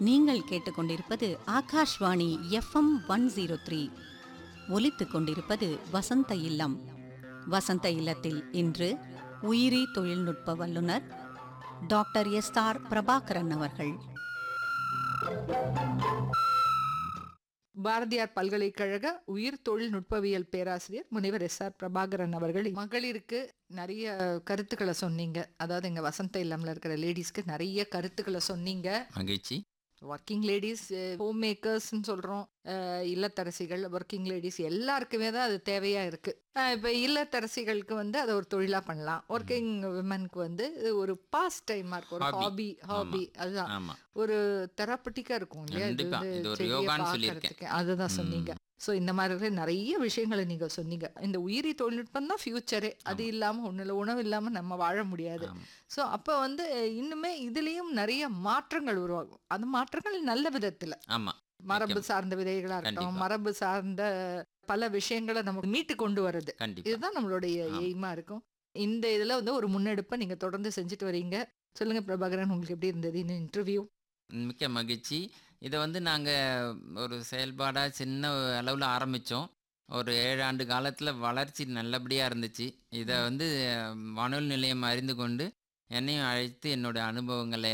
நீங்கள் கேட்டுக்கொண்டிருப்பது Akashvani FM one zero three ஒலித்துக் கொண்டிருப்பது வசந்த இல்லம் வசந்த இல்லத்தில் இன்று உயிரி தொழில்நுட்ப வல்லுநர் டாக்டர் எஸ் ஆர் பிரபாகரன் அவர்கள் பாரதியார் பல்கலைக்கழக உயிர் தொழில்நுட்பவியல் பேராசிரியர் முனைவர் எஸ் ஆர் பிரபாகரன் அவர்கள் மகளிருக்கு நிறைய கருத்துக்களை சொன்னீங்க அதாவது எங்க வசந்த இல்லம்ல இருக்கிற லேடிஸ்க்கு நிறைய கருத்துக்களை சொன்னீங்க மகிழ்ச்சி ஒர்க்கிங் லேடிஸ் ஹோம் மேக்கர்ஸ்ன்னு சொல்கிறோம் இல்லத்தரசிகள் ஒர்க்கிங் லேடிஸ் எல்லாருக்குமே தான் அது தேவையாக இருக்குது இப்போ இல்லத்தரசிகளுக்கு வந்து அதை ஒரு தொழிலாக பண்ணலாம் ஒர்க்கிங் விமனுக்கு வந்து இது ஒரு பாஸ் டைமாக இருக்கும் ஒரு Hobby. ஹாபி ஹாபி அதுதான் ஆமா ஒரு தெரப்பட்டிக்காக இருக்கும் இல்லையா இது கண்டிப்பா. வந்து இது ஒரு செடியை யோகான்னு சொல்லியிருக்கேன். பார்க்கறதுக்கு. அதுதான் சொன்னீங்க ஸோ இந்த மாதிரி நிறைய விஷயங்களை நீங்க சொன்னீங்க இந்த உயிரி தொழில்நுட்பம் தான் ஃபியூச்சரே அது இல்லாம ஒண்ணு இல்லை உணவு இல்லாம நம்ம வாழ முடியாது ஆமா. ஸோ அப்போ வந்து இன்னுமே இதுலேயும் நிறைய மாற்றங்கள் உருவாகும் அந்த மாற்றங்கள் நல்ல விதத்துல ஆமா மரபு நிச்சயம். சார்ந்த விதைகளா இருக்கட்டும் கண்டிப்பா. மரபு சார்ந்த பல விஷயங்களை நமக்கு மீட்டு கொண்டு வருது கண்டிப்பா இதுதான் நம்மளுடைய ஆமா. எய்மா இருக்கும் இந்த இதுல வந்து ஒரு முன்னெடுப்பை நீங்க தொடர்ந்து செஞ்சுட்டு வரீங்க சொல்லுங்க பிரபாகரன் உங்களுக்கு எப்படி இருந்தது இந்த இன்டர்வியூ மிக்க மகிழ்ச்சி இதை வந்து நாங்கள் ஒரு செயல்பாடாக சின்ன அளவில் ஆரம்பித்தோம் ஒரு ஏழு ஆண்டு காலத்தில் வளர்ச்சி நல்லபடியாக இருந்துச்சு இதை வந்து அஹ், வானொலி நிலையம் அறிந்து கொண்டு என்னையும் அழைத்து என்னோட அனுபவங்களை